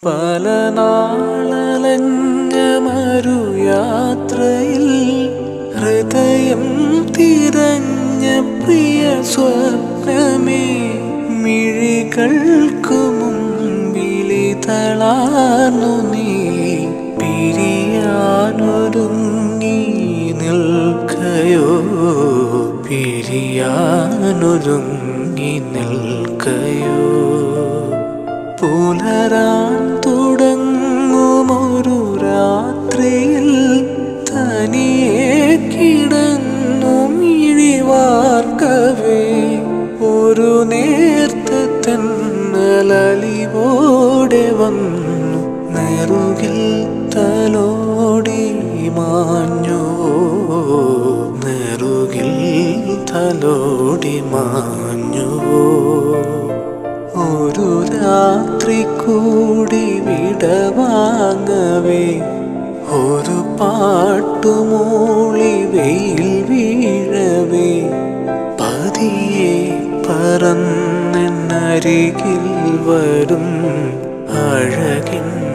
പല നാളലഞ്ഞ മരുയാത്രയിൽ ഹൃദയം തിരഞ്ഞ പ്രിയ സ്വപ്നമേ മിഴികൾക്കു മുമ്പിലി തളാർന്നു നീ പിരിയാനൊരുങ്ങി നിൽക്കയോ പിരിയാനൊരുങ്ങി നിൽക്കയോ പുലരാൻ തുടങ്ങുമൊരു രാത്രിയിൽ തനിയെ കിടന്നു മിഴിവാർക്കവേ ഒരു നേർത്ത തെന്നലലിവോടെ വന്നു നെറുകിൽ തലോടി മാഞ്ഞുവോ നെറുകിൽ തലോടി മാഞ്ഞുവോ ഒരു രാത്രി കൂടി വിടവാങ്ങവേ ഒരു പാട്ടുമൂളി വെയിൽ വീഴവേ പതിയെ പറന്നെന്നരികിൽ വരും അഴകിൻ